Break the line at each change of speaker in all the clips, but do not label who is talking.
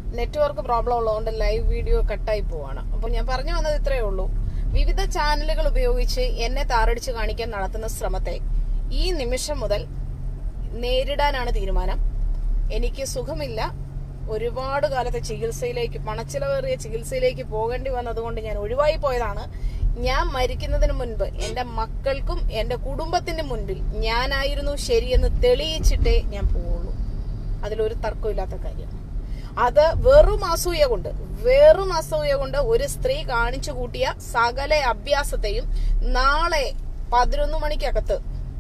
network problem ഉള്ളതുകൊണ്ട് live video കട്ടായി പോവാണ് അപ്പോൾ ഞാൻ പറഞ്ഞു വന്നത് ഇത്രയേ ഉള്ളൂ വിവിധ ചാനലുകൾ ഉപയോഗിച്ച് എന്നെ താറടിച്ച് കാണിക്കാൻ നടത്തുന്ന ശ്രമത്തെ ഈ നിമിഷം മുതൽ നേരിടാനാണ് തീരുമാനം എനിക്ക് സുഖമില്ല ഒരുപാട് കാലത്തെ ചികിത്സയിലേക്ക് പണച്ചിലവേറിയ ചികിത്സയിലേക്ക് പോകേണ്ടി വന്നതുകൊണ്ട് ഞാൻ ഒഴിവായി പോയതാണ് ഞാൻ മരിക്കുന്നതിന് മുൻപ് എന്റെ മക്കൾക്കും എന്റെ കുടുംബത്തിന്റെ മുൻപിൽ ഞാനായിരുന്നു ശരിയെന്ന് തെളിയിച്ചിട്ടേ ഞാൻ പോവുള്ളൂ അതിലൊരു തർക്കമില്ലാത്ത കാര്യം അത് വെറും അസൂയ കൊണ്ട് വെറും അസൂയ കൊണ്ട് ഒരു സ്ത്രീ കാണിച്ചു കൂട്ടിയ സകല അഭ്യാസത്തെയും നാളെ പതിനൊന്ന് മണിക്കകത്ത്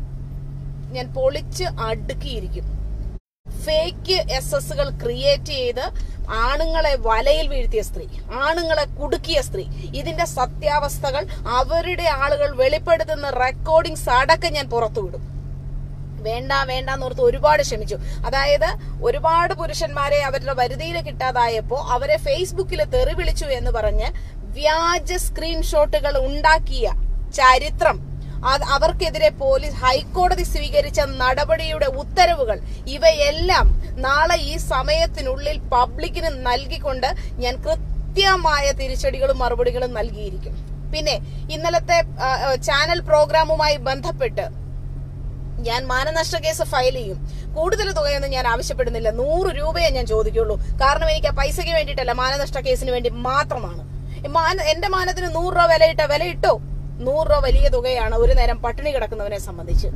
ഞാൻ പൊളിച്ച് അടുക്കിയിരിക്കും ഫേക്ക് എസ് എസുകൾ ക്രിയേറ്റ് ചെയ്ത് ആണുങ്ങളെ വലയിൽ വീഴ്ത്തിയ സ്ത്രീ ആണുങ്ങളെ കുടുക്കിയ സ്ത്രീ ഇതിന്റെ സത്യാവസ്ഥകൾ അവരുടെ ആളുകൾ വെളിപ്പെടുത്തുന്ന റെക്കോർഡിംഗ്സ് അടക്കം ഞാൻ പുറത്തുവിടും വേണ്ട വേണ്ട എന്നോർത്ത് ഒരുപാട് ശ്രമിച്ചു അതായത് ഒരുപാട് പുരുഷന്മാരെ അവരുടെ വരുതിയിൽ കിട്ടാതായപ്പോ അവരെ ഫേസ്ബുക്കിൽ തെറി വിളിച്ചു എന്ന് പറഞ്ഞ് വ്യാജ സ്ക്രീൻഷോട്ടുകൾ ഉണ്ടാക്കിയ ചരിത്രം അത് അവർക്കെതിരെ പോലീസ് ഹൈക്കോടതി സ്വീകരിച്ച നടപടിയുടെ ഉത്തരവുകൾ ഇവയെല്ലാം നാളെ ഈ സമയത്തിനുള്ളിൽ പബ്ലിക്കിന് നൽകിക്കൊണ്ട് ഞാൻ കൃത്യമായ തിരിച്ചടികളും മറുപടികളും നൽകിയിരിക്കും പിന്നെ ഇന്നലത്തെ ആ, ആ, ചാനൽ പ്രോഗ്രാമുമായി ബന്ധപ്പെട്ട് ഞാൻ മാനനഷ്ട കേസ് ഫയൽ ചെയ്യും കൂടുതൽ തുകയൊന്നും ഞാൻ ആവശ്യപ്പെടുന്നില്ല നൂറ് രൂപയെ ഞാൻ ചോദിക്കുള്ളൂ കാരണം എനിക്ക് ആ പൈസയ്ക്ക് വേണ്ടിയിട്ടല്ല മാനനഷ്ട കേസിന് വേണ്ടി മാത്രമാണ് ഈ മാന- എന്റെ മാനത്തിന് നൂറ് രൂപ വിലയിട്ട വിലയിട്ടോ നൂറ് രൂപ വലിയ തുകയാണ് ഒരു നേരം പട്ടിണി കിടക്കുന്നവനെ സംബന്ധിച്ച്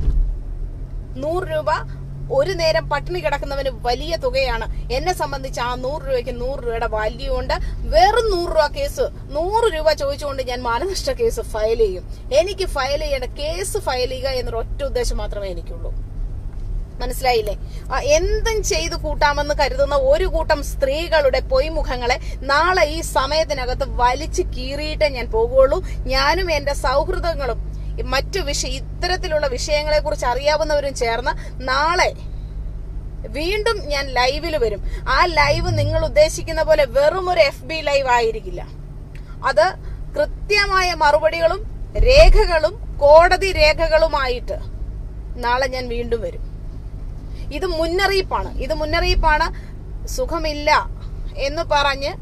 നൂറ് രൂപ ഒരു നേരം പട്ടിണി കിടക്കുന്നവന് വലിയ തുകയാണ് എന്നെ സംബന്ധിച്ച് ആ നൂറ് രൂപയ്ക്ക് നൂറ് രൂപയുടെ വാല്യൂ ഉണ്ട് വെറും നൂറ് രൂപ കേസ് നൂറ് രൂപ ചോദിച്ചുകൊണ്ട് ഞാൻ മാനനഷ്ട കേസ് ഫയൽ ചെയ്യും എനിക്ക് ഫയൽ ചെയ്യേണ്ട കേസ് ഫയൽ ചെയ്യുക എന്നൊരു ഒറ്റ ഉദ്ദേശം മാത്രമേ എനിക്കുള്ളൂ മനസ്സിലായില്ലേ ആ, എന്തും ചെയ്തു കൂട്ടാമെന്ന് കരുതുന്ന ഒരു കൂട്ടം സ്ത്രീകളുടെ പൊയ്മുഖങ്ങളെ നാളെ ഈ സമയത്തിനകത്ത് വലിച്ചു കീറിയിട്ടേ ഞാൻ പോകുള്ളൂ ഞാനും എന്റെ സൗഹൃദങ്ങളും ഈ മറ്റു വിഷയ ഇത്തരത്തിലുള്ള വിഷയങ്ങളെ കുറിച്ച് അറിയാവുന്നവരും ചേർന്ന് നാളെ വീണ്ടും ഞാൻ ലൈവിൽ വരും ആ ലൈവ് നിങ്ങൾ ഉദ്ദേശിക്കുന്ന പോലെ വെറും ഒരു എഫ് ബി ലൈവ് ആയിരിക്കില്ല അത് കൃത്യമായ മറുപടികളും രേഖകളും കോടതി രേഖകളുമായിട്ട് നാളെ ഞാൻ വീണ്ടും വരും ഇത് മുന്നറിയിപ്പാണ് ഇത് മുന്നറിയിപ്പാണ് സുഖമില്ല എന്ന് പറഞ്ഞ്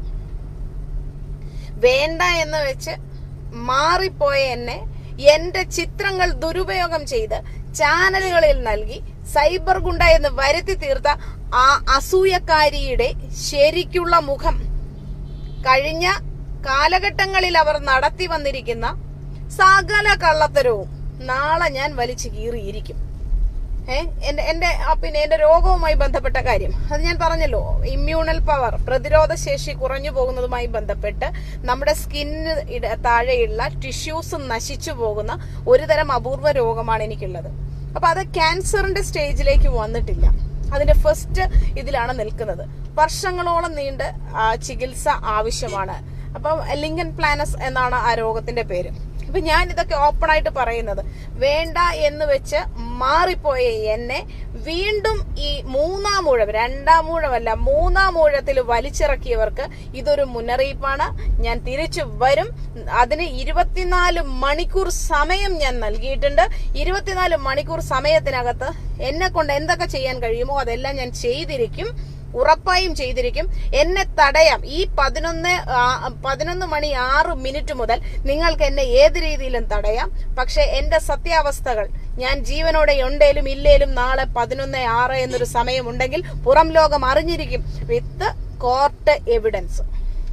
വേണ്ട എന്ന് വെച്ച് മാറിപ്പോയ എന്നെ എന്റെ ചിത്രങ്ങൾ ദുരുപയോഗം ചെയ്ത് ചാനലുകളിൽ നൽകി സൈബർ ഗുണ്ട എന്ന് വരുത്തി തീർത്ത ആ അസൂയക്കാരിയുടെ ശരിക്കുള്ള മുഖം കഴിഞ്ഞ കാലഘട്ടങ്ങളിൽ അവർ നടത്തി വന്നിരിക്കുന്ന സകല കള്ളത്തരവും നാളെ ഞാൻ വലിച്ചു കീറിയിരിക്കും ഏ എന്റെ എന്റെ ആ, പിന്നെ എന്റെ രോഗവുമായി ബന്ധപ്പെട്ട കാര്യം അത് ഞാൻ പറഞ്ഞല്ലോ ഇമ്മ്യൂണൽ പവർ പ്രതിരോധ ശേഷി കുറഞ്ഞു പോകുന്നതുമായി ബന്ധപ്പെട്ട് നമ്മുടെ സ്കിന്നിന് ഇട- താഴെയുള്ള ടിഷ്യൂസ് നശിച്ചു പോകുന്ന ഒരു തരം അപൂർവ രോഗമാണ് എനിക്കുള്ളത് അപ്പൊ അത് ക്യാൻസറിന്റെ സ്റ്റേജിലേക്ക് വന്നിട്ടില്ല അതിന്റെ ഫസ്റ്റ് ഇതിലാണ് നിൽക്കുന്നത് വർഷങ്ങളോളം നീണ്ട് ആ, ചികിത്സ ആവശ്യമാണ് അപ്പം ലിങ്കൻ പ്ലാനസ് എന്നാണ് ആ രോഗത്തിന്റെ പേര് ഇപ്പൊ ഞാൻ ഇതൊക്കെ ഓപ്പൺ ആയിട്ട് പറയുന്നത് വേണ്ട എന്ന് വെച്ച് മാറിപ്പോയ എന്നെ വീണ്ടും ഈ മൂന്നാം ഊഴം രണ്ടാം ഊഴമല്ല മൂന്നാം ഊഴത്തിൽ വലിച്ചിറക്കിയവർക്ക് ഇതൊരു മുന്നറിയിപ്പാണ് ഞാൻ തിരിച്ചു വരും അതിന് ഇരുപത്തിനാല് മണിക്കൂർ സമയം ഞാൻ നൽകിയിട്ടുണ്ട് ഇരുപത്തിനാല് മണിക്കൂർ സമയത്തിനകത്ത് എന്നെ കൊണ്ട് എന്തൊക്കെ ചെയ്യാൻ കഴിയുമോ അതെല്ലാം ഞാൻ ചെയ്തിരിക്കും ഉറപ്പായും ചെയ്തിരിക്കും എന്നെ തടയാം ഈ പതിനൊന്ന് ആ- പതിനൊന്ന് മണി ആറ് മിനിറ്റ് മുതൽ നിങ്ങൾക്ക് എന്നെ ഏത് രീതിയിലും തടയാം പക്ഷെ എന്റെ സത്യാവസ്ഥകൾ ഞാൻ ജീവനോടെ ഉണ്ടേലും ഇല്ലേലും നാളെ പതിനൊന്ന് ആറ് എന്നൊരു സമയമുണ്ടെങ്കിൽ പുറം ലോകം അറിഞ്ഞിരിക്കും വിത്ത് കോർട്ട് എവിഡൻസ്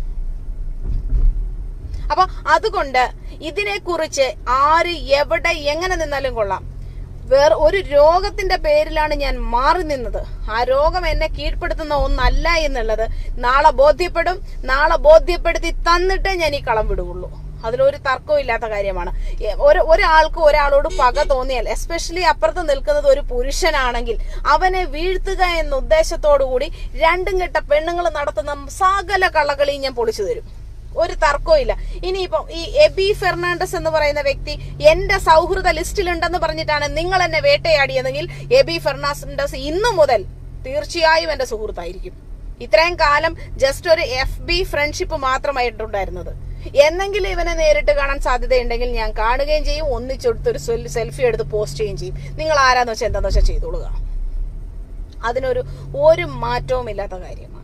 അപ്പൊ അതുകൊണ്ട് ഇതിനെക്കുറിച്ച് ആര് എവിടെ എങ്ങനെ നിന്നാലും കൊള്ളാം വേറെ ഒരു രോഗത്തിന്റെ പേരിലാണ് ഞാൻ മാറി നിന്നത് ആ രോഗം എന്നെ കീഴ്പ്പെടുത്തുന്ന ഒന്നല്ല എന്നുള്ളത് നാളെ ബോധ്യപ്പെടും നാളെ ബോധ്യപ്പെടുത്തി തന്നിട്ടേ ഞാൻ ഈ കളം വിടുകയുള്ളൂ അതിലൊരു തർക്കവും ഇല്ലാത്ത കാര്യമാണ് എ- ഒരു ഒരാൾക്ക് ഒരാളോട് പക തോന്നിയാൽ എസ്പെഷ്യലി അപ്പുറത്ത് നിൽക്കുന്നത് ഒരു പുരുഷനാണെങ്കിൽ അവനെ വീഴ്ത്തുക എന്ന ഉദ്ദേശത്തോടു കൂടി രണ്ടും കെട്ട പെണ്ണുങ്ങൾ നടത്തുന്ന സകല കള്ളകളിയും ഞാൻ പൊളിച്ചു തരും ഒരു തർക്കവും ഇല്ല ഇനിയിപ്പം ഈ എബി ഫെർണാണ്ടസ് എന്ന് പറയുന്ന വ്യക്തി എന്റെ സൗഹൃദ ലിസ്റ്റിലുണ്ടെന്ന് പറഞ്ഞിട്ടാണ് നിങ്ങൾ എന്നെ വേട്ടയാടിയതെങ്കിൽ എബി ഫെർണാണ്ടസ് ഇന്നു മുതൽ തീർച്ചയായും എന്റെ സുഹൃത്തായിരിക്കും ഇത്രയും കാലം ജസ്റ്റ് ഒരു എഫ് ബി ഫ്രണ്ട്ഷിപ്പ് മാത്രമായിട്ടുണ്ടായിരുന്നത് എന്നെങ്കിലും ഇവനെ നേരിട്ട് കാണാൻ സാധ്യതയുണ്ടെങ്കിൽ ഞാൻ കാണുകയും ചെയ്യും ഒന്നിച്ചെടുത്തൊരു സെൽഫി എടുത്ത് പോസ്റ്റ് ചെയ്യുകയും ചെയ്യും നിങ്ങൾ ആരാന്ന് വെച്ചാൽ എന്താന്ന് വെച്ചാൽ ചെയ്തോളുക അതിനൊരു ഒരു മാറ്റവും ഇല്ലാത്ത കാര്യമാണ്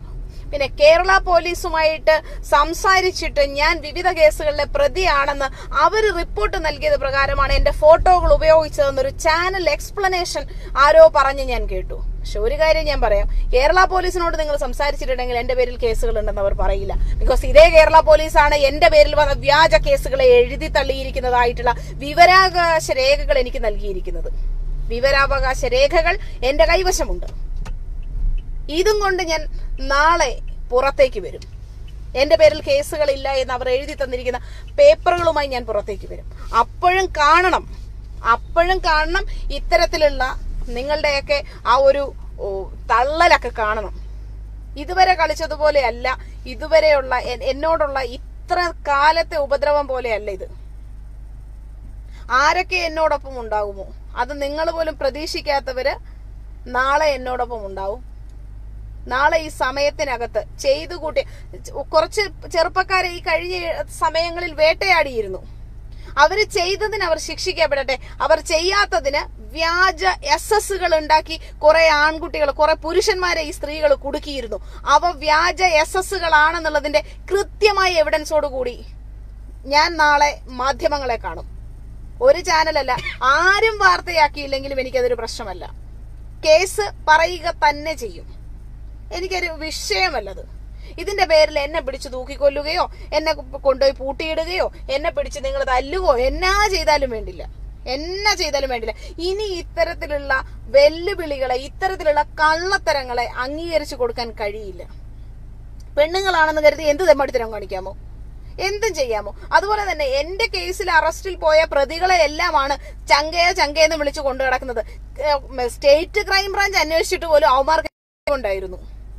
പിന്നെ കേരള പോലീസുമായിട്ട് സംസാരിച്ചിട്ട് ഞാൻ വിവിധ കേസുകളിലെ പ്രതിയാണെന്ന് അവർ റിപ്പോർട്ട് നൽകിയത് പ്രകാരമാണ് എന്റെ ഫോട്ടോകൾ ഉപയോഗിച്ചതെന്നൊരു ചാനൽ എക്സ്പ്ലനേഷൻ ആരോ പറഞ്ഞ് ഞാൻ കേട്ടു പക്ഷെ ഒരു കാര്യം ഞാൻ പറയാം കേരള പോലീസിനോട് നിങ്ങൾ സംസാരിച്ചിട്ടുണ്ടെങ്കിൽ എന്റെ പേരിൽ കേസുകൾ ഉണ്ടെന്ന് അവർ പറയില്ല ബിക്കോസ് ഇതേ കേരള പോലീസാണ് എന്റെ പേരിൽ വന്ന വ്യാജ കേസുകളെ എഴുതി തള്ളിയിരിക്കുന്നതായിട്ടുള്ള വിവരാവകാശ രേഖകൾ എനിക്ക് നൽകിയിരിക്കുന്നത് വിവരാവകാശ രേഖകൾ എന്റെ കൈവശമുണ്ട് ഇതും കൊണ്ട് ഞാൻ നാളെ പുറത്തേക്ക് വരും എന്റെ പേരിൽ കേസുകളില്ല എന്ന് അവർ എഴുതി തന്നിരിക്കുന്ന പേപ്പറുകളുമായി ഞാൻ പുറത്തേക്ക് വരും അപ്പോഴും കാണണം അപ്പോഴും കാണണം ഇത്തരത്തിലുള്ള നിങ്ങളുടെയൊക്കെ ആ ഒരു ഓ, തള്ളലൊക്കെ കാണണം ഇതുവരെ കളിച്ചതുപോലെ അല്ല ഇതുവരെയുള്ള എൻ- എന്നോടുള്ള ഇത്ര കാലത്തെ ഉപദ്രവം പോലെയല്ല ഇത് ആരൊക്കെ എന്നോടൊപ്പം ഉണ്ടാകുമോ അത് നിങ്ങൾ പോലും പ്രതീക്ഷിക്കാത്തവര് നാളെ എന്നോടൊപ്പം ഉണ്ടാവും നാളെ ഈ സമയത്തിനകത്ത് ചെയ്തു കൂട്ടി കുറച്ച് ചെറുപ്പക്കാരെ ഈ കഴിഞ്ഞ സമയങ്ങളിൽ വേട്ടയാടിയിരുന്നു അവര് ചെയ്തതിന് അവർ ശിക്ഷിക്കപ്പെടട്ടെ അവർ ചെയ്യാത്തതിന് വ്യാജ എസ് എസുകൾ ഉണ്ടാക്കി കുറെ ആൺകുട്ടികൾ കുറെ പുരുഷന്മാരെ ഈ സ്ത്രീകൾ കുടുക്കിയിരുന്നു അവ വ്യാജ എസ് എസുകളാണെന്നുള്ളതിന്റെ കൃത്യമായ എവിഡൻസോട് കൂടി ഞാൻ നാളെ മാധ്യമങ്ങളെ കാണും ഒരു ചാനലല്ല ആരും വാർത്തയാക്കിയില്ലെങ്കിലും എനിക്കതൊരു പ്രശ്നമല്ല കേസ് പറയുക തന്നെ ചെയ്യും എനിക്കൊരു വിഷയമല്ലത് ഇതിന്റെ പേരിൽ എന്നെ പിടിച്ച് തൂക്കിക്കൊല്ലുകയോ എന്നെ കൊണ്ടുപോയി പൂട്ടിയിടുകയോ എന്നെ പിടിച്ച് നിങ്ങൾ തല്ലുകയോ എന്നാ ചെയ്താലും വേണ്ടില്ല എന്നാ ചെയ്താലും വേണ്ടില്ല ഇനി ഇത്തരത്തിലുള്ള വെല്ലുവിളികളെ ഇത്തരത്തിലുള്ള കള്ളത്തരങ്ങളെ അംഗീകരിച്ചു കൊടുക്കാൻ കഴിയില്ല പെണ്ണുങ്ങളാണെന്ന് കരുതി എന്ത് തെമ്മടിത്തരം കാണിക്കാമോ എന്തും ചെയ്യാമോ അതുപോലെ തന്നെ എന്റെ കേസിൽ അറസ്റ്റിൽ പോയ പ്രതികളെ എല്ലാമാണ് ചങ്കയ ചങ്കയെന്ന് വിളിച്ചു കൊണ്ടു കിടക്കുന്നത് ഏഹ് സ്റ്റേറ്റ് ക്രൈം ബ്രാഞ്ച് അന്വേഷിച്ചിട്ട് പോലും അവന്മാർക്ക് ഉണ്ടായിരുന്നു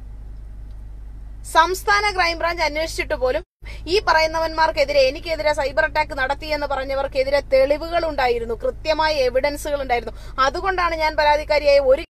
സംസ്ഥാന ക്രൈംബ്രാഞ്ച് അന്വേഷിച്ചിട്ട് പോലും ഈ പറയുന്നവന്മാർക്കെതിരെ എനിക്കെതിരെ സൈബർ അറ്റാക്ക് നടത്തിയെന്ന് പറഞ്ഞവർക്കെതിരെ തെളിവുകൾ ഉണ്ടായിരുന്നു കൃത്യമായ എവിഡൻസുകൾ ഉണ്ടായിരുന്നു അതുകൊണ്ടാണ് ഞാൻ പരാതിക്കാരിയായ ഒരു